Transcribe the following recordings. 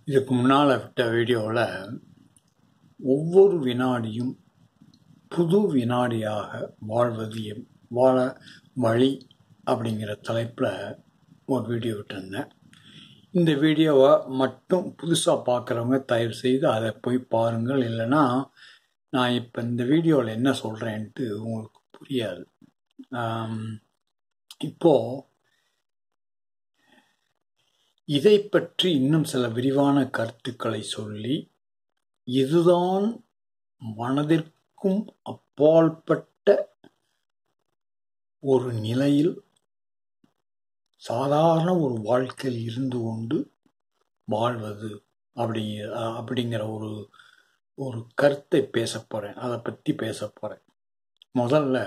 இதுக்கு முன்னால் விட்ட வீடியோவில் ஒவ்வொரு வினாடியும் புது வினாடியாக வாழ்வது எம் வாழ வழி அப்படிங்கிற தலைப்பில் ஒரு வீடியோ விட்டுருந்தேன் இந்த வீடியோவை மட்டும் புதுசாக பார்க்குறவங்க தயவு செய்து அதை போய் பாருங்கள் இல்லைன்னா நான் இப்போ இந்த வீடியோவில் என்ன சொல்கிறேன்ட்டு உங்களுக்கு புரியாது ஆம், இப்போ இதை பற்றி இன்னும் சில விரிவான கருத்துக்களை சொல்லி இதுதான் மனதிற்கும் அப்பாற்பட்ட ஒரு நிலையில் சாதாரண ஒரு வாழ்க்கையில் இருந்து கொண்டு வாழ்வது அப்படிங்கிற அப்படிங்கிற ஒரு ஒரு கருத்தை பேச போகிறேன் அதை பற்றி பேச போகிறேன் முதல்ல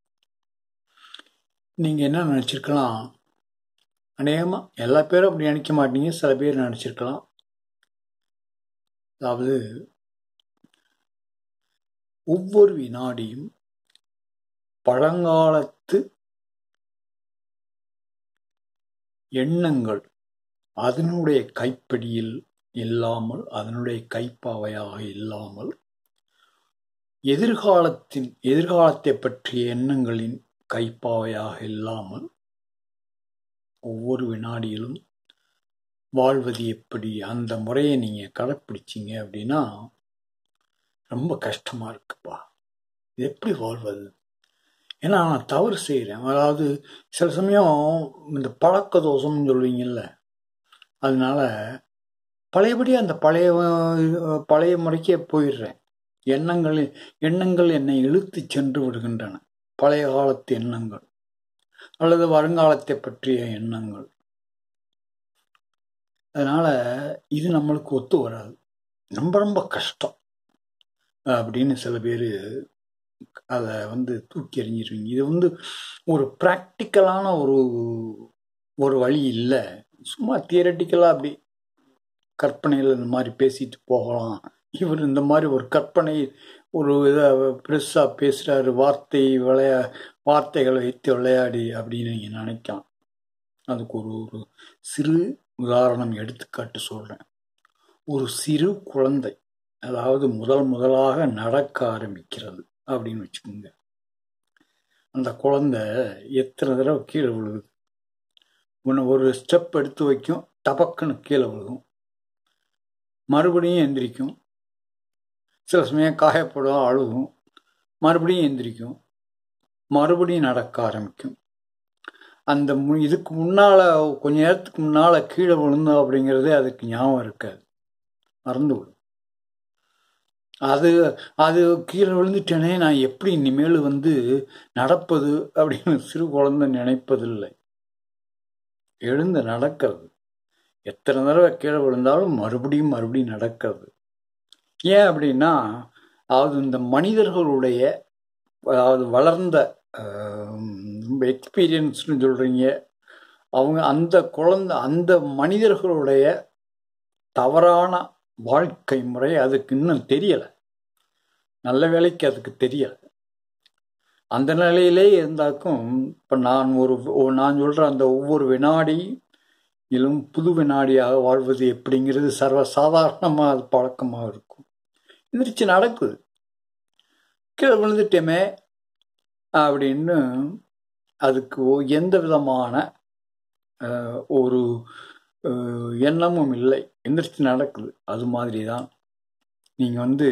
நீங்கள் என்ன நினச்சிருக்கலாம் அநேகமாக எல்லா பேரும் அப்படி நினைக்க மாட்டீங்க சில பேர் நினச்சிருக்கலாம் அதாவது ஒவ்வொரு வினாடியும் பழங்காலத்து எண்ணங்கள் அதனுடைய கைப்பிடியில் இல்லாமல் அதனுடைய கைப்பாவையாக இல்லாமல் எதிர்காலத்தின் எதிர்காலத்தை பற்றிய எண்ணங்களின் கைப்பாவையாக இல்லாமல் ஒவ்வொரு வினாடியிலும் வாழ்வது எப்படி அந்த முறையை நீங்கள் கடைப்பிடிச்சிங்க அப்படின்னா ரொம்ப கஷ்டமாக இருக்குப்பா இது எப்படி வாழ்வது ஏன்னா நான் தவறு செய்கிறேன் அதாவது சில சமயம் இந்த பழக்க தோஷம்னு சொல்லுவீங்கல்ல அதனால பழையபடி அந்த பழைய அஹ், பழைய முறைக்கே போயிடுறேன் எண்ணங்கள் எண்ணங்கள் என்னை இழுத்து சென்று விடுகின்றன பழைய காலத்து எண்ணங்கள் அல்லது வருங்காலத்தை பற்றிய எண்ணங்கள் அதனால இது நம்மளுக்கு ஒத்து வராது ரொம்ப ரொம்ப கஷ்டம் அப்படின்னு சில பேர் அதை வந்து தூக்கி எறிஞ்சிருவீங்க இது வந்து ஒரு ப்ராக்டிக்கலான ஒரு ஒரு வழி இல்லை சும்மா தியரட்டிக்கலாக அப்படி கற்பனையில் இந்த மாதிரி பேசிட்டு போகலாம் இவர் இந்த மாதிரி ஒரு கற்பனை ஒரு இதை பெருசாக பேசுகிறாரு வார்த்தை விளையா வார்த்தைகளை வைத்து விளையாடி அப்படின்னு நீங்கள் நினைக்கலாம் அதுக்கு ஒரு ஒரு சிறு உதாரணம் எடுத்துக்காட்டு சொல்கிறேன் ஒரு சிறு குழந்தை அதாவது முதல் முதலாக நடக்க ஆரம்பிக்கிறது அப்படின்னு வச்சுக்கோங்க அந்த குழந்தை எத்தனை தடவை கீழே விழுகுது ஒன்று ஒரு ஸ்டெப் எடுத்து வைக்கும் டபக்குன்னு கீழே விழுகும் மறுபடியும் எந்திரிக்கும் சில சமயம் காயப்படும் அழுகும் மறுபடியும் எந்திரிக்கும் மறுபடியும் நடக்க ஆரம்பிக்கும் அந்த மு இதுக்கு முன்னால் கொஞ்ச நேரத்துக்கு முன்னால் கீழே விழுந்தோம் அப்படிங்கிறதே அதுக்கு ஞாபகம் இருக்காது மறந்து விடும் அது அது கீழே விழுந்துட்டேனே நான் எப்படி இனிமேல் வந்து நடப்பது அப்படின்னு சிறு குழந்தை நினைப்பதில்லை எழுந்து நடக்கிறது எத்தனை தடவை கீழே விழுந்தாலும் மறுபடியும் மறுபடியும் நடக்கிறது ஏன் அப்படின்னா அதாவது இந்த மனிதர்களுடைய அதாவது வளர்ந்த எக்ஸ்பீரியன்ஸ்னு சொல்கிறீங்க அவங்க அந்த குழந்தை அந்த மனிதர்களுடைய தவறான வாழ்க்கை முறை அதுக்கு இன்னும் தெரியலை நல்ல வேலைக்கு அதுக்கு தெரியலை அந்த நிலையிலே இருந்தாக்கும் இப்போ நான் ஒரு ஒரு- நான் சொல்கிற அந்த ஒவ்வொரு வினாடி இலும் புது வினாடியாக வாழ்வது எப்படிங்கிறது சர்வ சாதாரணமாக அது பழக்கமாக இருக்கும் எந்திரிச்சு நடக்குது கீழே விழுந்துட்டேமே அப்படின்னு அதுக்கு ஒ- எந்த விதமான அஹ், ஒரு அஹ், எண்ணமும் இல்லை எந்திரிச்சு நடக்குது அது மாதிரி தான் நீங்கள் வந்து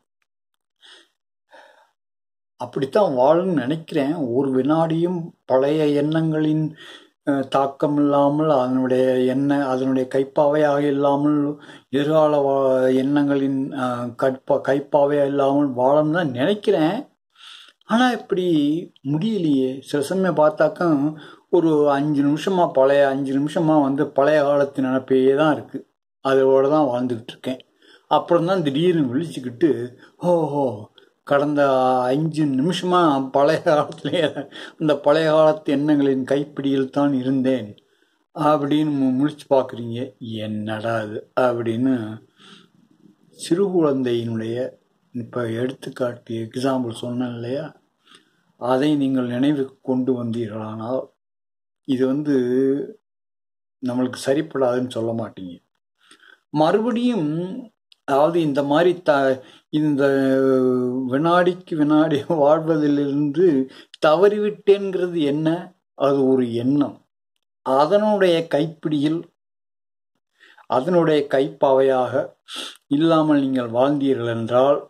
அப்படித்தான் வாழணும்னு நினைக்கிறேன் ஒரு வினாடியும் பழைய எண்ணங்களின் அஹ், தாக்கம் இல்லாமல் அதனுடைய எண்ண அதனுடைய கைப்பாவையாக இல்லாமல் எதிர்கால வா- எண்ணங்களின் அஹ், கைப்பா கைப்பாவையாக இல்லாமல் வாழணும்னு தான் நினைக்கிறேன் ஆனால் இப்படி முடியலையே சில சமயம் பார்த்தாக்கா ஒரு அஞ்சு நிமிஷமா பழைய அஞ்சு நிமிஷமா வந்து பழைய காலத்து நினப்பே தான் இருக்குது அதோட தான் வாழ்ந்துக்கிட்டு இருக்கேன் அப்புறம் தான் திடீர்னு விழிச்சுக்கிட்டு ஓஹோ கடந்த அஞ்சு நிமிஷமா பழைய காலத்திலே அந்த பழைய காலத்து எண்ணங்களின் கைப்பிடியில் தான் இருந்தேன் அப்படின்னு மு- முழிச்சு பார்க்குறீங்க என்னடா அது அப்படின்னு சிறு குழந்தையினுடைய இப்போ எடுத்துக்காட்டு எக்ஸாம்பிள் சொன்னேன் இல்லையா அதை நீங்கள் நினைவுக்கு கொண்டு வந்தீர்களானால் இது வந்து நம்மளுக்கு சரிப்படாதுன்னு சொல்ல மாட்டீங்க மறுபடியும் அதாவது இந்த மாதிரி த இந்த வினாடிக்கு வினாடி வாழ்வதிலிருந்து தவறிவிட்டேங்கிறது என்ன அது ஒரு எண்ணம் அதனுடைய கைப்பிடியில் அதனுடைய கைப்பாவையாக இல்லாமல் நீங்கள் வாழ்ந்தீர்கள் என்றால்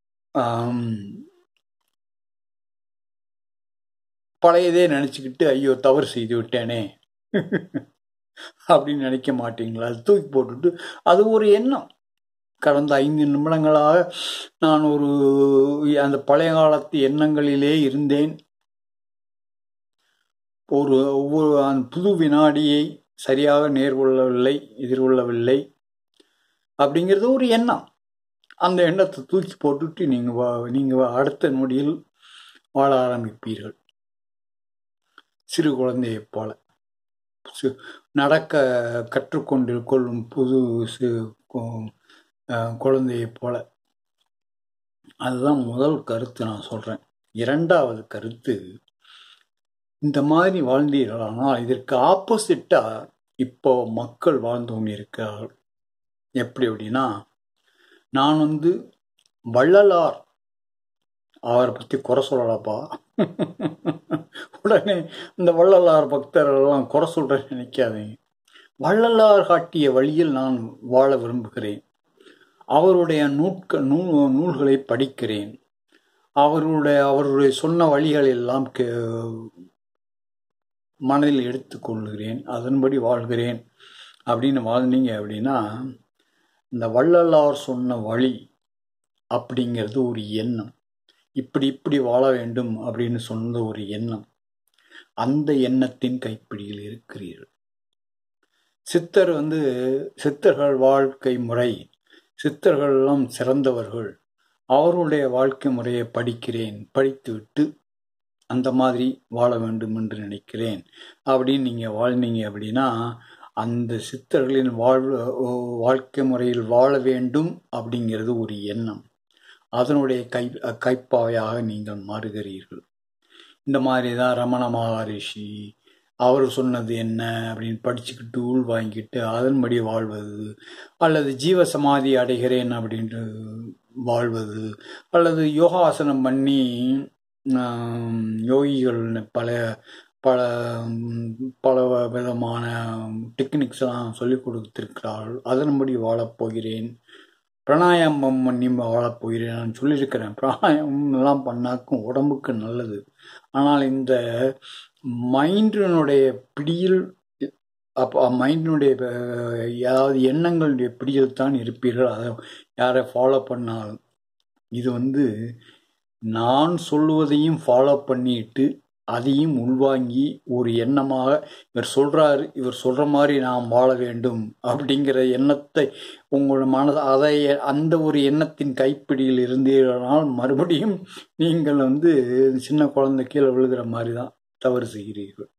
பழையதே நினச்சிக்கிட்டு ஐயோ தவறு செய்து விட்டேனே அப்படின்னு நினைக்க மாட்டீங்களா அது தூக்கி போட்டுட்டு அது ஒரு எண்ணம் கடந்த ஐந்து நிமிடங்களாக நான் ஒரு அந்த பழைய காலத்து எண்ணங்களிலே இருந்தேன் ஒரு ஒவ்வொரு புது வினாடியை சரியாக நேர்கொள்ளவில்லை எதிர்கொள்ளவில்லை அப்படிங்கிறது ஒரு எண்ணம் அந்த எண்ணத்தை தூக்கி போட்டுட்டு நீங்கள் நீங்கள் அடுத்த நொடியில் வாழ ஆரம்பிப்பீர்கள் சிறு குழந்தையைப் போல நடக்க கற்றுக்கொண்டு கொள்ளும் புது குழந்தையைப் போல அதுதான் முதல் கருத்து நான் சொல்கிறேன் இரண்டாவது கருத்து இந்த மாதிரி வாழ்ந்தீர்களானால் இதற்கு ஆப்போசிட்டாக இப்போ மக்கள் வாழ்ந்து கொண்டிருக்கிறார்கள் எப்படி அப்படின்னா நான் வந்து வள்ளலார் அவரை பற்றி குறை சொல்லலப்பா உடனே இந்த வள்ளலார் பக்தர்களெல்லாம் குறை சொல்கிறேன்னு நினைக்காதீங்க வள்ளலார் காட்டிய வழியில் நான் வாழ விரும்புகிறேன் அவருடைய நூட்க நூ நூல்களை படிக்கிறேன் அவருடைய அவருடைய சொன்ன வழிகள் எல்லாம் மனதில் எடுத்துக்கொள்கிறேன் அதன்படி வாழ்கிறேன் அப்படின்னு வாழ்ந்தீங்க அப்படின்னா இந்த வள்ளலார் சொன்ன வழி அப்படிங்கிறது ஒரு எண்ணம் இப்படி இப்படி வாழ வேண்டும் அப்படின்னு சொன்ன ஒரு எண்ணம் அந்த எண்ணத்தின் கைப்பிடியில் இருக்கிறீர்கள் சித்தர் வந்து சித்தர்கள் வாழ்க்கை முறை சித்தர்கள் எல்லாம் சிறந்தவர்கள் அவருடைய வாழ்க்கை முறையை படிக்கிறேன் படித்துவிட்டு அந்த மாதிரி வாழ வேண்டும் என்று நினைக்கிறேன் அப்படின்னு நீங்கள் வாழ்ந்தீங்க அப்படின்னா அந்த சித்தர்களின் வாழ்வு வாழ்க்கை முறையில் வாழ வேண்டும் அப்படிங்கிறது ஒரு எண்ணம் அதனுடைய கை கைப்பாவையாக நீங்கள் மாறுகிறீர்கள் இந்த மாதிரி தான் ரமண மகரிஷி அவர் சொன்னது என்ன அப்படின்னு படிச்சுக்கிட்டு உள் வாங்கிட்டு அதன்படி வாழ்வது அல்லது ஜீவ சமாதி அடைகிறேன் அப்படின்ட்டு வாழ்வது அல்லது யோகாசனம் பண்ணி யோகிகள் பல பல பல விதமான டெக்னிக்ஸ்லாம் சொல்லிக் கொடுத்திருக்கிறார்கள் அதன்படி வாழப்போகிறேன் பிராணாயாமம் பண்ணி வாழப்போகிறேன் நான் சொல்லியிருக்கிறேன் பிராணாயாமம் எல்லாம் பண்ணாக்கும் உடம்புக்கு நல்லது ஆனால் இந்த மைண்டினுடைய பிடியில் அப்போ மைண்டினுடைய ஏதாவது எண்ணங்களுடைய பிடியில் தான் இருப்பீர்கள் அதை யாரை ஃபாலோ பண்ணாலும் இது வந்து நான் சொல்லுவதையும் ஃபாலோ பண்ணிட்டு அதையும் உள்வாங்கி ஒரு எண்ணமாக இவர் சொல்றாரு இவர் சொல்ற மாதிரி நாம் வாழ வேண்டும் அப்படிங்கிற எண்ணத்தை உங்களோட மனது அதை அந்த ஒரு எண்ணத்தின் கைப்பிடியில் இருந்தீர்களால் மறுபடியும் நீங்கள் வந்து சின்ன குழந்தை கீழே விழுகிற மாதிரி தான் தவறு செய்கிறீர்கள்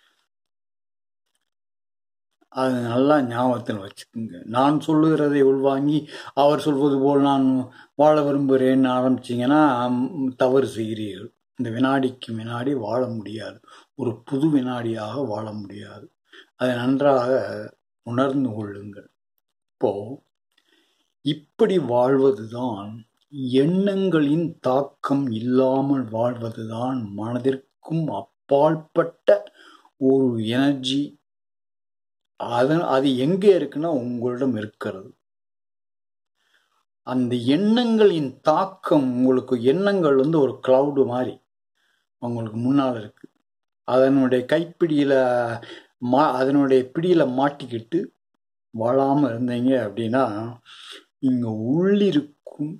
அது நல்லா ஞாபகத்தில் வச்சுக்கோங்க நான் சொல்லுகிறதை உள்வாங்கி அவர் சொல்வது போல் நான் வாழ விரும்புகிறேன்னு ஆரம்பிச்சிங்கன்னா தவறு செய்கிறீர்கள் இந்த வினாடிக்கு வினாடி வாழ முடியாது ஒரு புது வினாடியாக வாழ முடியாது அதை நன்றாக உணர்ந்து கொள்ளுங்கள் இப்போ இப்படி வாழ்வதுதான் எண்ணங்களின் தாக்கம் இல்லாமல் வாழ்வதுதான் மனதிற்கும் அப்பாற்பட்ட ஒரு எனர்ஜி அதன் அது எங்கே இருக்குன்னா உங்களிடம் இருக்கிறது அந்த எண்ணங்களின் தாக்கம் உங்களுக்கு எண்ணங்கள் வந்து ஒரு கிளவுடு மாதிரி உங்களுக்கு முன்னால் இருக்கு அதனுடைய கைப்பிடியில் மா அதனுடைய பிடியில் மாட்டிக்கிட்டு வாழாமல் இருந்தீங்க அப்படின்னா இங்கே உள்ளிருக்கும்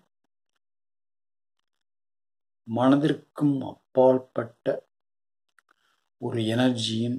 மனதிற்கும் அப்பாற்பட்ட ஒரு எனர்ஜியின்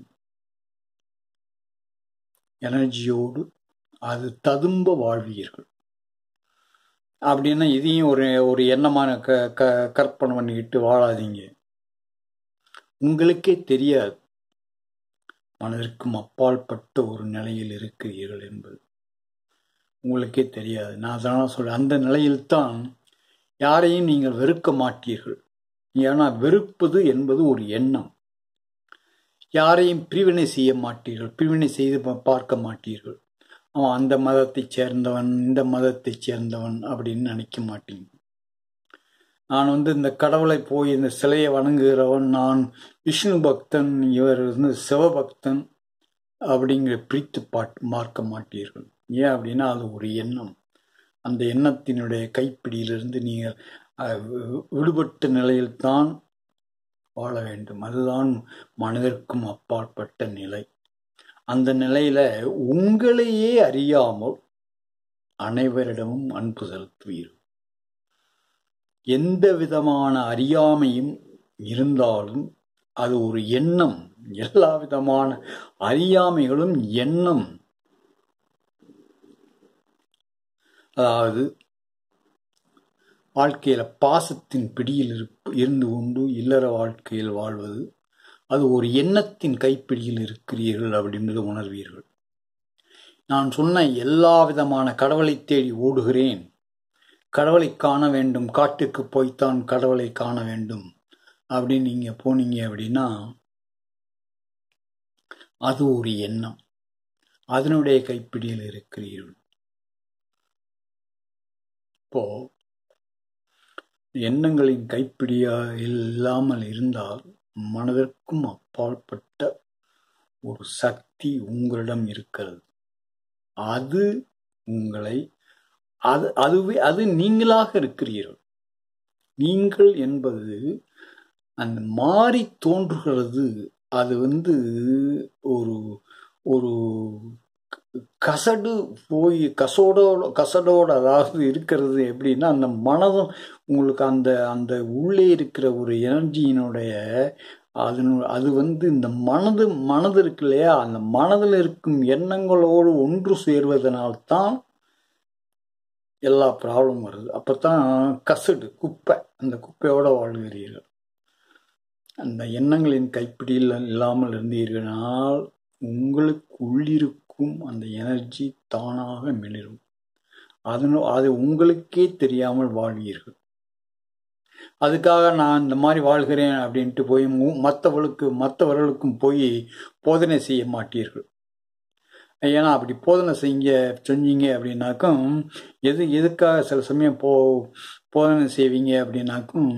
எனர்ஜியோடு அது ததும்ப வாழ்வீர்கள் அப்படின்னா இதையும் ஒரு ஒரு எண்ணமான க க கற்பனை பண்ணிக்கிட்டு வாழாதீங்க உங்களுக்கே தெரியாது மனதிற்கும் அப்பாற்பட்ட ஒரு நிலையில் இருக்கிறீர்கள் என்பது உங்களுக்கே தெரியாது நான் அதனால் சொல்ல அந்த நிலையில்தான் யாரையும் நீங்கள் வெறுக்க மாட்டீர்கள் ஏன்னா வெறுப்பது என்பது ஒரு எண்ணம் யாரையும் பிரிவினை செய்ய மாட்டீர்கள் பிரிவினை செய்து பார்க்க மாட்டீர்கள் அவன் அந்த மதத்தைச் சேர்ந்தவன் இந்த மதத்தைச் சேர்ந்தவன் அப்படின்னு நினைக்க மாட்டீங்க நான் வந்து இந்த கடவுளை போய் இந்த சிலையை வணங்குகிறவன் நான் விஷ்ணு பக்தன் இவர் வந்து சிவபக்தன் அப்படிங்கிற பிரித்து பாட் பார்க்க மாட்டீர்கள் ஏன் அப்படின்னா அது ஒரு எண்ணம் அந்த எண்ணத்தினுடைய கைப்பிடியிலிருந்து நீங்கள் அஹ், வி- விடுபட்ட நிலையில்தான் வாழ வேண்டும் அதுதான் மனதிற்கும் அப்பாற்பட்ட நிலை அந்த நிலையில உங்களையே அறியாமல் அனைவரிடமும் அன்பு செலுத்துவீர்கள் எந்த விதமான அறியாமையும் இருந்தாலும் அது ஒரு எண்ணம் எல்லா விதமான அறியாமைகளும் எண்ணம் அதாவது வாழ்க்கையில பாசத்தின் பிடியில் இருப்ப- இருந்து கொண்டு இல்லற வாழ்க்கையில் வாழ்வது அது ஒரு எண்ணத்தின் கைப்பிடியில் இருக்கிறீர்கள் அப்படின்றது உணர்வீர்கள் நான் சொன்ன எல்லா விதமான கடவுளை தேடி ஓடுகிறேன் கடவுளை காண வேண்டும் காட்டுக்கு போய்த்தான் கடவுளை காண வேண்டும் அப்படின்னு நீங்க போனீங்க அப்படின்னா அது ஒரு எண்ணம் அதனுடைய கைப்பிடியில் இருக்கிறீர்கள் இப்போ எண்ணங்களின் கைப்பிடியா இல்லாமல் இருந்தால் மனதிற்கும் அப்பாற்பட்ட ஒரு சக்தி உங்களிடம் இருக்கிறது அது உங்களை அது அதுவே அது நீங்களாக இருக்கிறீர்கள் நீங்கள் என்பது அந்த மாறி தோன்றுகிறது அது வந்து ஒரு ஒரு கசடு போய் கசோடோட கசடோட அதாவது இருக்கிறது எப்படின்னா அந்த மனதும் உங்களுக்கு அந்த அந்த உள்ளே இருக்கிற ஒரு எனர்ஜியினுடைய அது அது வந்து இந்த மனது மனது இருக்கு இல்லையா அந்த மனதில் இருக்கும் எண்ணங்களோடு ஒன்று சேர்வதனால்தான் எல்லா ப்ராப்ளம் வருது அப்பதான் கசடு குப்பை அந்த குப்பையோட வாழ்கிறீர்கள் அந்த எண்ணங்களின் கைப்பிடியில் இல்லாமல் இருந்தீர்களால் உங்களுக்கு உள்ளிருக்கும் அந்த எனர்ஜி தானாக மிளிரும் அதனு அது உங்களுக்கே தெரியாமல் வாழ்வீர்கள் அதுக்காக நான் இந்த மாதிரி வாழ்கிறேன் அப்படின்ட்டு போய் மற்றவர்களுக்கு மற்றவர்களுக்கும் போய் போதனை செய்ய மாட்டீர்கள் ஏன்னா அப்படி போதனை செய்ய செஞ்சீங்க அப்படின்னாக்கும் எது எதுக்காக சில சமயம் போ போதனை செய்வீங்க அப்படின்னாக்கும்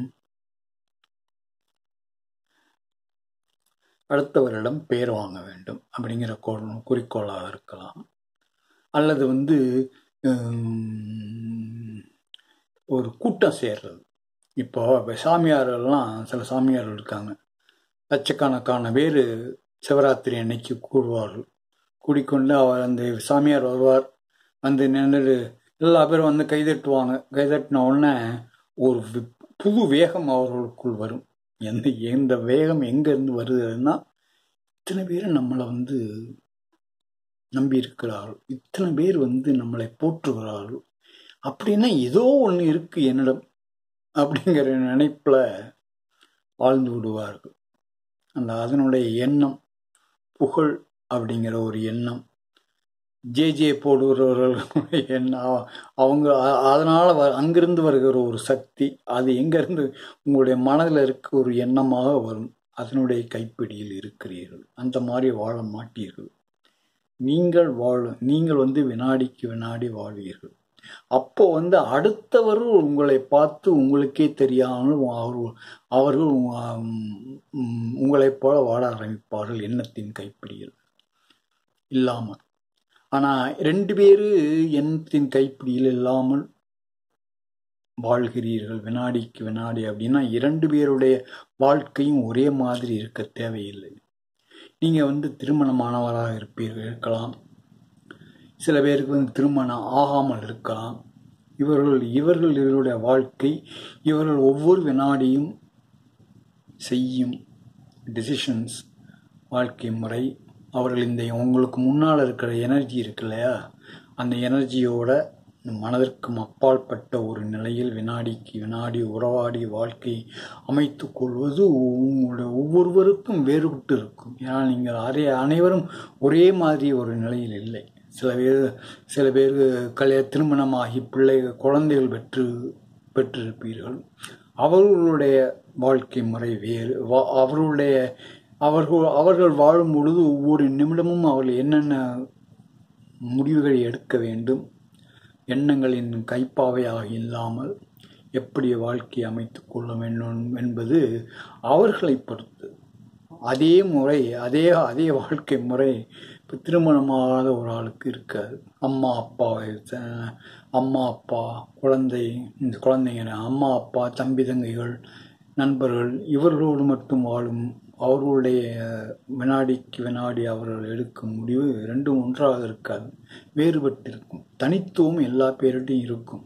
அடுத்தவரிடம் பேர் வாங்க வேண்டும் அப்படிங்கிற கோ- குறிக்கோளாக இருக்கலாம் அல்லது வந்து ஹம், ஒரு கூட்டம் சேர்றது இப்போ இப்ப சாமியாரெல்லாம் சில சாமியார்கள் இருக்காங்க லட்சக்கணக்கான பேர் சிவராத்திரி அன்னைக்கு கூடுவார்கள் கூடிக்கொண்டு அவர் அந்த சாமியார் வருவார் வந்து நின்றுட்டு எல்லா பேரும் வந்து கைதட்டுவாங்க கைதட்டின உடனே ஒரு வி- புது வேகம் அவர்களுக்குள் வரும் எந்த எந்த வேகம் எங்கேருந்து வருதுன்னா இத்தனை பேர் நம்மளை வந்து நம்பி இருக்கிறார்கள் இத்தனை பேர் வந்து நம்மளை போற்றுகிறார்கள் அப்படின்னா ஏதோ ஒன்று இருக்கு என்னிடம் அப்படிங்கிற நினைப்புல வாழ்ந்து விடுவார்கள் அந்த அதனுடைய எண்ணம் புகழ் அப்படிங்கிற ஒரு எண்ணம் ஜே ஜே போடுகிறவர்களுடைய எண்ணம் அவ- அவங்க அ- அதனால வ- அங்கிருந்து வருகிற ஒரு சக்தி அது எங்கிருந்து உங்களுடைய மனதில் இருக்க ஒரு எண்ணமாக வரும் அதனுடைய கைப்பிடியில் இருக்கிறீர்கள் அந்த மாதிரி வாழ மாட்டீர்கள் நீங்கள் வாழ நீங்கள் வந்து வினாடிக்கு வினாடி வாழ்வீர்கள் அப்போ வந்து அடுத்தவர் உங்களை பார்த்து உங்களுக்கே தெரியாமல் அவர்கள் அவர்கள் உம், உம், உங்களைப் போல வாழ ஆரம்பிப்பார்கள் எண்ணத்தின் கைப்பிடியில் இல்லாமல் ஆனா ரெண்டு பேரு எண்ணத்தின் கைப்பிடியில் இல்லாமல் வாழ்கிறீர்கள் வினாடிக்கு வினாடி அப்படின்னா இரண்டு பேருடைய வாழ்க்கையும் ஒரே மாதிரி இருக்க தேவையில்லை நீங்க வந்து திருமணமானவராக இருப்பீர்கள் இருக்கலாம் சில பேருக்கு வந்து திருமணம் ஆகாமல் இருக்கலாம் இவர்கள் இவர்கள் இவருடைய வாழ்க்கை இவர்கள் ஒவ்வொரு வினாடியும் செய்யும் டிசிஷன்ஸ் வாழ்க்கை முறை அவர்கள் இந்த உங்களுக்கு முன்னால் இருக்கிற எனர்ஜி இருக்கு இல்லையா அந்த எனர்ஜியோட மனதிற்கும் அப்பாற்பட்ட ஒரு நிலையில் வினாடிக்கு வினாடி உறவாடி வாழ்க்கை அமைத்து கொள்வது உங்களுடைய ஒவ்வொருவருக்கும் வேறுபட்டு இருக்கும் ஏன்னா நீங்கள் அரை அனைவரும் ஒரே மாதிரி ஒரு நிலையில் இல்லை சில பேர் சில பேர் கல்யாண திருமணமாகி பிள்ளை குழந்தைகள் பெற்று பெற்றிருப்பீர்கள் அவர்களுடைய வாழ்க்கை முறை வேறு வா- அவர்களுடைய அவர்கள் அவர்கள் வாழும் பொழுது ஒவ்வொரு நிமிடமும் அவர்கள் என்னென்ன முடிவுகளை எடுக்க வேண்டும் எண்ணங்களின் கைப்பாவையாக இல்லாமல் எப்படி வாழ்க்கை அமைத்துக் கொள்ள வேண்டும் என்பது அவர்களை பொறுத்து அதே முறை அதே அதே வாழ்க்கை முறை இப்போ திருமணமாகாத ஒரு ஆளுக்கு இருக்காது அம்மா அப்பாவை ச- அம்மா அப்பா குழந்தை இந்த குழந்தைங்க அம்மா அப்பா தம்பி தங்கைகள் நண்பர்கள் இவர்களோடு மட்டும் வாழும் அவர்களுடைய வினாடிக்கு வினாடி அவர்கள் எடுக்கும் முடிவு ரெண்டும் ஒன்றாக இருக்காது வேறுபட்டு இருக்கும் தனித்துவம் எல்லா பேரிட்டையும் இருக்கும்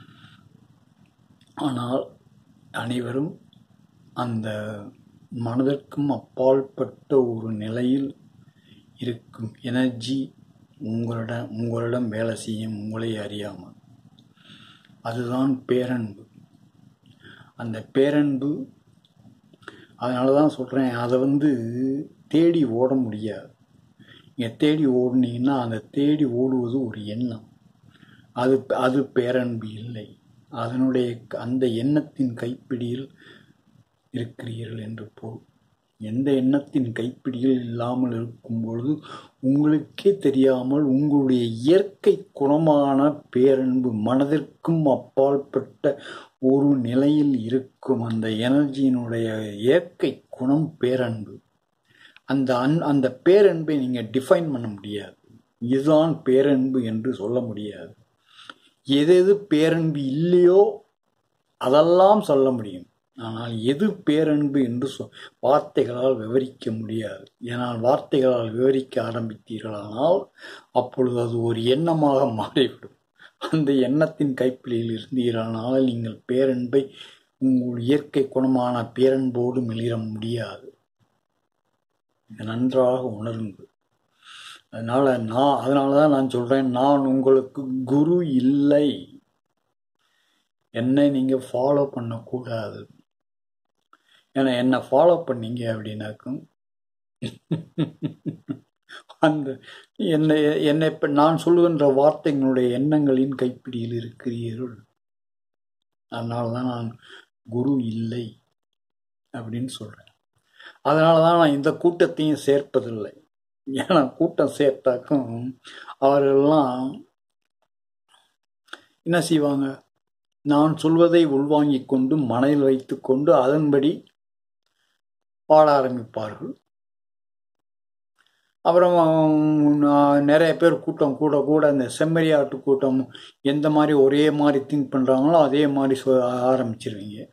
ஆனால் அனைவரும் அந்த மனதிற்கும் அப்பாற்பட்ட ஒரு நிலையில் இருக்கும் எனர்ஜி உங்களிடம் உங்களிடம் வேலை செய்யும் உங்களை அறியாமல் அதுதான் பேரன்பு அந்த பேரன்பு அதனால தான் சொல்கிறேன் அதை வந்து தேடி ஓட முடியாது நீங்கள் தேடி ஓடுனீங்கன்னா அந்த தேடி ஓடுவது ஒரு எண்ணம் அது அது பேரன்பு இல்லை அதனுடைய அந்த எண்ணத்தின் கைப்பிடியில் இருக்கிறீர்கள் என்று பொருள் எந்த எண்ணத்தின் கைப்பிடியில் இல்லாமல் இருக்கும் பொழுது உங்களுக்கே தெரியாமல் உங்களுடைய இயற்கை குணமான பேரன்பு மனதிற்கும் அப்பாற்பட்ட ஒரு நிலையில் இருக்கும் அந்த எனர்ஜியினுடைய இயற்கை குணம் பேரன்பு அந்த அன் அந்த பேரன்பை நீங்கள் டிஃபைன் பண்ண முடியாது இதுதான் பேரன்பு என்று சொல்ல முடியாது எது எது பேரன்பு இல்லையோ அதெல்லாம் சொல்ல முடியும் ஆனால் எது பேரன்பு என்று சொ வார்த்தைகளால் விவரிக்க முடியாது ஏனால் வார்த்தைகளால் விவரிக்க ஆரம்பித்தீர்களானால் அப்பொழுது அது ஒரு எண்ணமாக மாறிவிடும் அந்த எண்ணத்தின் கைப்பிடியில் இருந்தீர்களானால் நீங்கள் பேரன்பை உங்கள் இயற்கை குணமான பேரன்போடு மிளிர முடியாது இதை நன்றாக உணருங்கள் அதனால நான் அதனால தான் நான் சொல்றேன் நான் உங்களுக்கு குரு இல்லை என்னை நீங்க ஃபாலோ பண்ணக்கூடாது ஏன்னா என்னை ஃபாலோ பண்ணீங்க அப்படின்னாக்கும் அந்த என்னை என்னை இப்ப நான் சொல்லுகின்ற வார்த்தைகளுடைய எண்ணங்களின் கைப்பிடியில் இருக்கிறீர்கள் அதனால தான் நான் குரு இல்லை அப்படின்னு சொல்றேன் அதனால தான் நான் இந்த கூட்டத்தையும் சேர்ப்பதில்லை ஏன்னா கூட்டம் சேர்த்தாக்கும் அவர்கள்லாம் என்ன செய்வாங்க நான் சொல்வதை உள்வாங்கிக் கொண்டு மனதில் வைத்துக்கொண்டு அதன்படி பாட ஆரம்பிப்பார்கள் அப்புறம் நான் நிறைய பேர் கூட்டம் கூட கூட இந்த செம்மறியாட்டு கூட்டம் எந்த மாதிரி ஒரே மாதிரி திங்க் பண்ணுறாங்களோ அதே மாதிரி சொ ஆரம்பிச்சிருவீங்க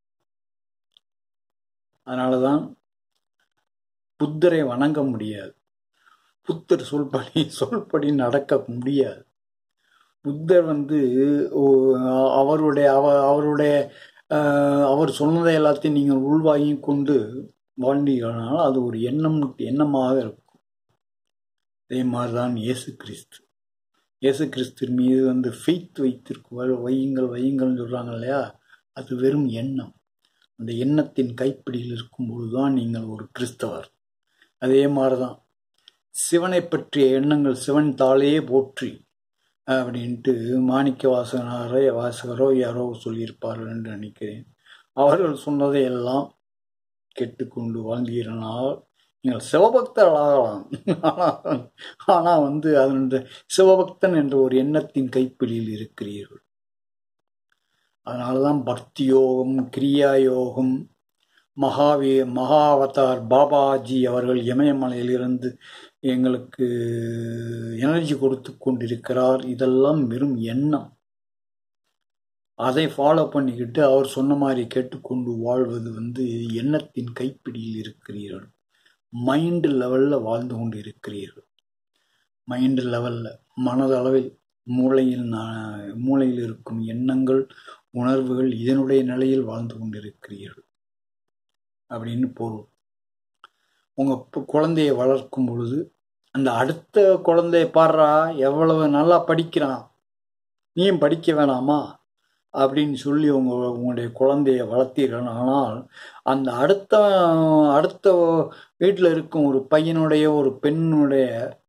அதனால தான் புத்தரை வணங்க முடியாது புத்தர் சொல்படி சொல்படி நடக்க முடியாது புத்தர் வந்து ஓ- அவருடைய அவ அவருடைய ஆஹ், அவர் சொன்னதை எல்லாத்தையும் நீங்கள் உள்வாங்கி கொண்டு வாழ்ந்தீர்களானால் அது ஒரு எண்ணம் எண்ணமாக இருக்கும் அதே மாதிரி தான் இயேசு கிறிஸ்து இயேசு கிறிஸ்து மீது வந்து ஃபெய்த் வைத்திருக்கு வ- வையுங்கள் வையுங்கள்னு சொல்கிறாங்க இல்லையா அது வெறும் எண்ணம் அந்த எண்ணத்தின் கைப்பிடியில் இருக்கும்பொழுது தான் நீங்கள் ஒரு கிறிஸ்தவர் அதே மாதிரி தான் சிவனை பற்றிய எண்ணங்கள் சிவன் தாளையே போற்றி அப்படின்ட்டு மாணிக்க வாசகனாரே வாசகரோ யாரோ சொல்லியிருப்பார்கள் என்று நினைக்கிறேன் அவர்கள் சொன்னதை எல்லாம் கேட்டுக்கொண்டு வாழ்ந்தீர்களால் நீங்கள் சிவபக்தர்கள் ஆகலாம் ஆனால் ஆனால் வந்து அந்த சிவபக்தன் என்ற ஒரு எண்ணத்தின் கைப்பிடியில் இருக்கிறீர்கள் அதனால தான் பக்தி யோகம் கிரியா யோகம் மகாவி மகாவதார் பாபாஜி அவர்கள் இமயமலையிலிருந்து எங்களுக்கு எனர்ஜி கொடுத்து கொண்டிருக்கிறார் இதெல்லாம் வெறும் எண்ணம் அதை ஃபாலோ பண்ணிக்கிட்டு அவர் சொன்ன மாதிரி கேட்டுக்கொண்டு வாழ்வது வந்து எண்ணத்தின் கைப்பிடியில் இருக்கிறீர்கள் மைண்டு லெவலில் வாழ்ந்து கொண்டு இருக்கிறீர்கள் மைண்டு லெவலில் மனதளவில் மூளையில் நான் மூளையில் இருக்கும் எண்ணங்கள் உணர்வுகள் இதனுடைய நிலையில் வாழ்ந்து கொண்டிருக்கிறீர்கள் அப்படின்னு பொருள் உங்கள் பு- குழந்தையை வளர்க்கும் பொழுது அந்த அடுத்த குழந்தைய பாடுறா எவ்வளவு நல்லா படிக்கிறான் நீயும் படிக்க வேணாமா அப்படின்னு சொல்லி உங்க உங்களுடைய குழந்தைய வளர்த்தீர்கள் ஆனால் அந்த அடுத்த அடுத்த வீட்டில் இருக்கும் ஒரு பையனுடைய ஒரு பெண்ணுடைய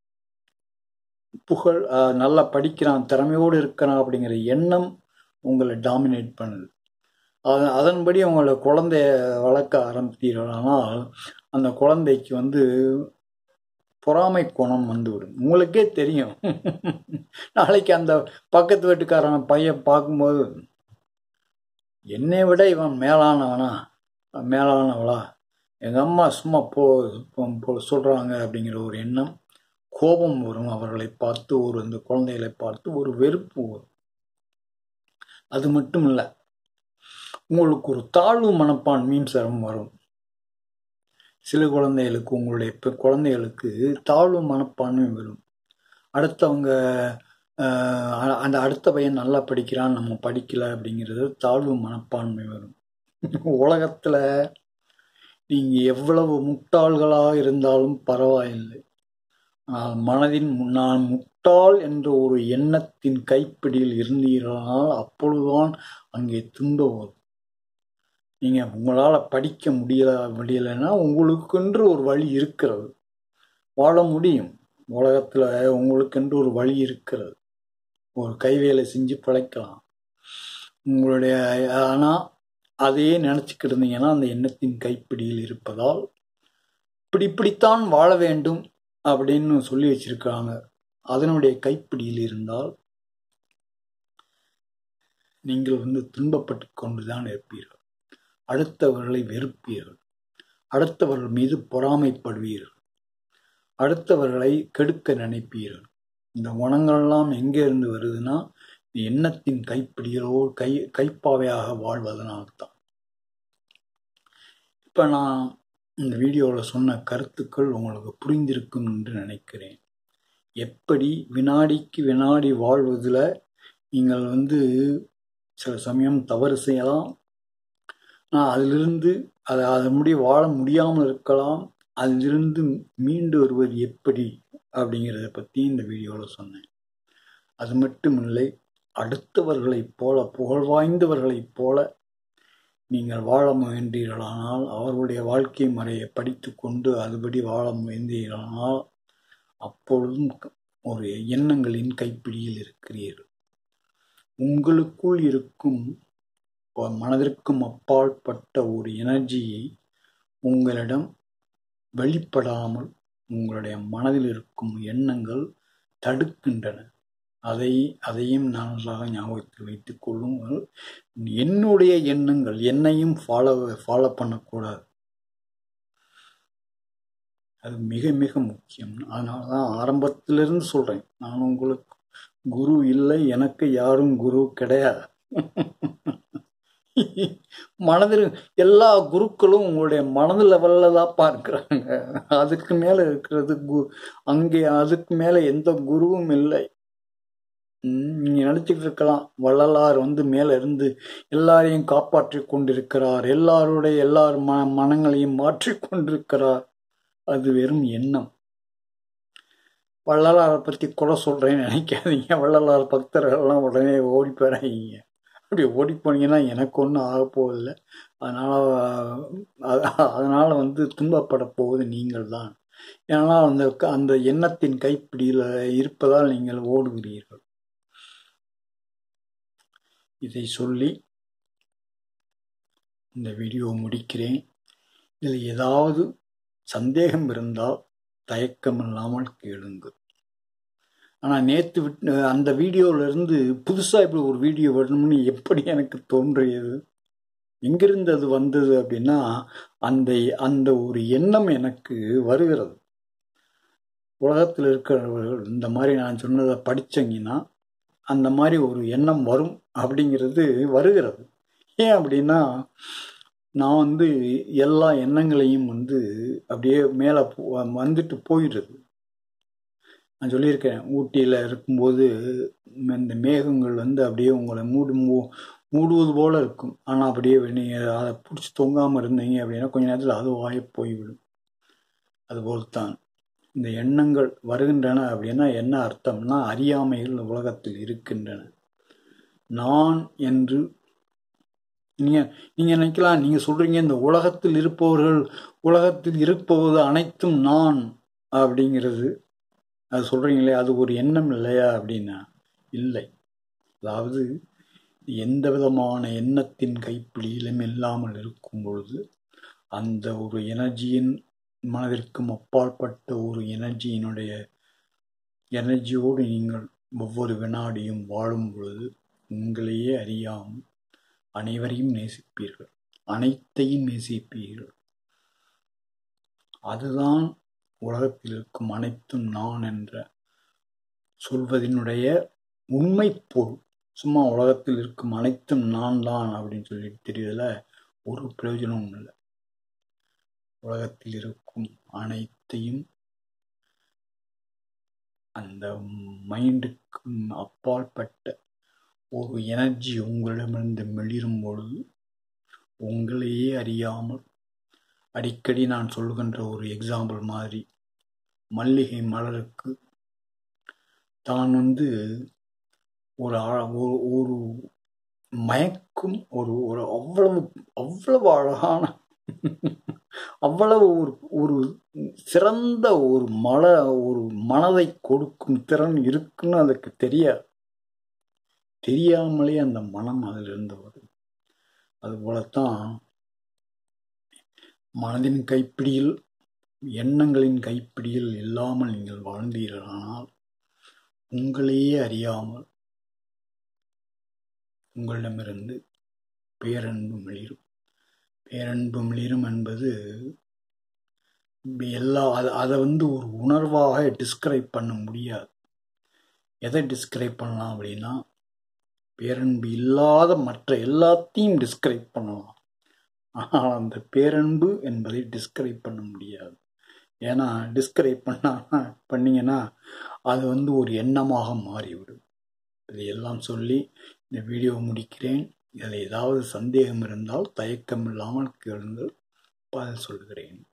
புகழ் அஹ், நல்லா படிக்கிறான் திறமையோடு இருக்கிறான் அப்படிங்கிற எண்ணம் உங்களை டாமினேட் பண்ணுது அதன் அதன்படி உங்களை குழந்தைய வளர்க்க ஆரம்பித்தீர்களானால் அந்த குழந்தைக்கு வந்து பொறாமை குணம் வந்துவிடும் உங்களுக்கே தெரியும் நாளைக்கு அந்த பக்கத்து வீட்டுக்காரன பையன் பார்க்கும்போது என்னை விட இவன் மேலானவனா மேலானவளா எங்கள் அம்மா சும்மா போ போ சொல்கிறாங்க அப்படிங்கிற ஒரு எண்ணம் கோபம் வரும் அவர்களை பார்த்து ஒரு இந்த குழந்தைகளை பார்த்து ஒரு வெறுப்பு வரும் அது மட்டும் இல்லை உங்களுக்கு ஒரு தாழ்வு மனப்பான்மையும் சிரமம் வரும் சில குழந்தைகளுக்கு உங்களுடைய இப்போ குழந்தைகளுக்கு தாழ்வு மனப்பான்மை வரும் அடுத்தவங்க அந்த அடுத்த பையன் நல்லா படிக்கிறான் நம்ம படிக்கல அப்படிங்கிறது தாழ்வு மனப்பான்மை வரும் உலகத்தில் நீங்கள் எவ்வளவு முட்டாள்களாக இருந்தாலும் பரவாயில்லை ஆனால் மனதின் நான் முட்டாள் என்ற ஒரு எண்ணத்தின் கைப்பிடியில் இருந்தீர்களானால் அப்பொழுதுதான் அங்கே துன்பம் வரும் நீங்கள் உங்களால் படிக்க முடியல முடியலைன்னா உங்களுக்கென்று ஒரு வழி இருக்கிறது வாழ முடியும் உலகத்தில் உங்களுக்கென்று ஒரு வழி இருக்கிறது ஒரு கைவேலை செஞ்சு பிழைக்கலாம் உங்களுடைய ஆனால் அதையே நினச்சிக்கிட்டு இருந்தீங்கன்னா அந்த எண்ணத்தின் கைப்பிடியில் இருப்பதால் இப்படி இப்படித்தான் வாழ வேண்டும் அப்படின்னு சொல்லி வச்சிருக்காங்க அதனுடைய கைப்பிடியில் இருந்தால் நீங்கள் வந்து துன்பப்பட்டு கொண்டுதான் இருப்பீர்கள் அடுத்தவர்களை வெறுப்பீர்கள் அடுத்தவர்கள் மீது பொறாமைப்படுவீர்கள் அடுத்தவர்களை கெடுக்க நினைப்பீர்கள் இந்த குணங்கள்லாம் எங்கே இருந்து வருதுன்னா எண்ணத்தின் கைப்பிடிகளோ கை கைப்பாவையாக வாழ்வதனால்தான் இப்போ நான் இந்த வீடியோவில் சொன்ன கருத்துக்கள் உங்களுக்கு புரிந்திருக்கும் என்று நினைக்கிறேன் எப்படி வினாடிக்கு வினாடி வாழ்வதில் நீங்கள் வந்து சில சமயம் தவறு செய்யலாம் ஆனால் அதிலிருந்து அதை அது முடிய வாழ முடியாமல் இருக்கலாம் அதிலிருந்து மீண்டு வருவது எப்படி அப்படிங்கிறத பற்றி இந்த வீடியோவில் சொன்னேன் அது மட்டும் இல்லை அடுத்தவர்களைப் போல புகழ்வாய்ந்தவர்களைப் போல நீங்கள் வாழ முயன்றீர்களானால் அவர்களுடைய வாழ்க்கை முறையை படித்து கொண்டு அதுபடி வாழ முயன்றீர்களானால் அப்பொழுதும் ஒரு எண்ணங்களின் கைப்பிடியில் இருக்கிறீர்கள் உங்களுக்குள் இருக்கும் மனதிற்கும் அப்பாற்பட்ட ஒரு எனர்ஜியை உங்களிடம் வெளிப்படாமல் உங்களுடைய மனதில் இருக்கும் எண்ணங்கள் தடுக்கின்றன அதை அதையும் நன்றாக ஞாபகத்தில் வைத்துக் கொள்ளுங்கள் என்னுடைய எண்ணங்கள் என்னையும் ஃபாலோ ஃபாலோ பண்ணக்கூடாது அது மிக மிக முக்கியம் அதனால தான் ஆரம்பத்திலிருந்து சொல்கிறேன் நான் உங்களுக்கு குரு இல்லை எனக்கு யாரும் குரு கிடையாது மனதில் எல்லா குருக்களும் உங்களுடைய மனது லெவலில் தான் பார்க்குறாங்க அதுக்கு மேலே இருக்கிறது கு அங்கே அதுக்கு மேலே எந்த குருவும் இல்லை நீங்கள் நினச்சிக்கிட்டு இருக்கலாம் வள்ளலார் வந்து மேலே இருந்து எல்லாரையும் காப்பாற்றி கொண்டிருக்கிறார் எல்லாருடைய எல்லார் ம மனங்களையும் மாற்றி கொண்டிருக்கிறார் அது வெறும் எண்ணம் வள்ளலாரை பற்றி கூட சொல்கிறேன்னு நினைக்காதீங்க வள்ளலார் பக்தர்கள்லாம் உடனே ஓடி போகிறாங்க அப்படி ஓடி போனீங்கன்னா எனக்கு ஒன்றும் ஆக போவதில்லை அதனால் அதனால் வந்து துன்பப்பட போவது நீங்கள் தான் ஏன்னா அந்த அந்த எண்ணத்தின் கைப்பிடியில் இருப்பதால் நீங்கள் ஓடுகிறீர்கள் இதை சொல்லி இந்த வீடியோ முடிக்கிறேன் இதில் ஏதாவது சந்தேகம் இருந்தால் தயக்கம் இல்லாமல் கேளுங்கள் ஆனால் நேற்று விட்டு அந்த வீடியோவிலேருந்து புதுசாக இப்படி ஒரு வீடியோ வரணும்னு எப்படி எனக்கு தோன்றியது எங்கிருந்து அது வந்தது அப்படின்னா அந்த அந்த ஒரு எண்ணம் எனக்கு வருகிறது உலகத்தில் இருக்கிறவர்கள் இந்த மாதிரி நான் சொன்னதை படித்தீங்கன்னா அந்த மாதிரி ஒரு எண்ணம் வரும் அப்படிங்கிறது வருகிறது ஏன் அப்படின்னா நான் வந்து எல்லா எண்ணங்களையும் வந்து அப்படியே மேலே வந்துட்டு போயிடுது நான் சொல்லியிருக்கேன் ஊட்டியில் இருக்கும்போது இந்த மேகங்கள் வந்து அப்படியே உங்களை மூடு மூ மூடுவது போல் இருக்கும் ஆனால் அப்படியே நீங்கள் அதை பிடிச்சி தொங்காமல் இருந்தீங்க அப்படின்னா கொஞ்ச நேரத்தில் அது வாய போய்விடும் அதுபோல் தான் இந்த எண்ணங்கள் வருகின்றன அப்படின்னா என்ன அர்த்தம்னா அறியாமைகள் உலகத்தில் இருக்கின்றன நான் என்று நீங்கள் நீங்கள் நினைக்கலாம் நீங்கள் சொல்கிறீங்க இந்த உலகத்தில் இருப்பவர்கள் உலகத்தில் இருப்பவது அனைத்தும் நான் அப்படிங்கிறது அது சொல்கிறீங்களே அது ஒரு எண்ணம் இல்லையா அப்படின்னா இல்லை அதாவது எந்த விதமான எண்ணத்தின் கைப்பிடியிலும் இல்லாமல் இருக்கும் பொழுது அந்த ஒரு எனர்ஜியின் மனதிற்கும் அப்பாற்பட்ட ஒரு எனர்ஜியினுடைய எனர்ஜியோடு நீங்கள் ஒவ்வொரு வினாடியும் வாழும் பொழுது உங்களையே அறியாமல் அனைவரையும் நேசிப்பீர்கள் அனைத்தையும் நேசிப்பீர்கள் அதுதான் உலகத்தில் இருக்கும் அனைத்தும் நான் என்ற சொல்வதனுடைய உண்மை பொருள் சும்மா உலகத்தில் இருக்கும் அனைத்தும் நான் தான் அப்படின்னு சொல்லிட்டு தெரியல ஒரு பிரயோஜனமும் இல்லை உலகத்தில் இருக்கும் அனைத்தையும் அந்த மைண்டுக்கு அப்பாற்பட்ட ஒரு எனர்ஜி உங்களிடமிருந்து மெளிரும் பொழுது உங்களையே அறியாமல் அடிக்கடி நான் சொல்லுகின்ற ஒரு எக்ஸாம்பிள் மாதிரி மல்லிகை மலருக்கு தான் வந்து ஒரு ஒரு ஒரு மயக்கும் ஒரு ஒரு அவ்வளவு அவ்வளவு அழகான அவ்வளவு ஒரு ஒரு சிறந்த ஒரு மல ஒரு மனதை கொடுக்கும் திறன் இருக்குன்னு அதுக்கு தெரியாது தெரியாமலே அந்த மனம் அதிலிருந்து வரும் அதுபோலத்தான் மனதின் கைப்பிடியில் எண்ணங்களின் கைப்பிடியில் இல்லாமல் நீங்கள் வாழ்ந்தீர்களானால் உங்களையே அறியாமல் உங்களிடமிருந்து பேரன்பு மிளிரும் பேரன்பு மிளிரும் என்பது எல்லா அதை அதை வந்து ஒரு உணர்வாக டிஸ்கிரைப் பண்ண முடியாது எதை டிஸ்கிரைப் பண்ணலாம் அப்படின்னா பேரன்பு இல்லாத மற்ற எல்லாத்தையும் டிஸ்கிரைப் பண்ணலாம் ஆனால் அந்த பேரன்பு என்பதை டிஸ்கிரைப் பண்ண முடியாது ஏன்னா டிஸ்கிரைப் பண்ணா பண்ணிங்கன்னா அது வந்து ஒரு எண்ணமாக மாறிவிடும் இதையெல்லாம் சொல்லி இந்த வீடியோ முடிக்கிறேன் இதில் ஏதாவது சந்தேகம் இருந்தால் தயக்கம் இல்லாமல் கேளுங்கள் பதில் சொல்கிறேன்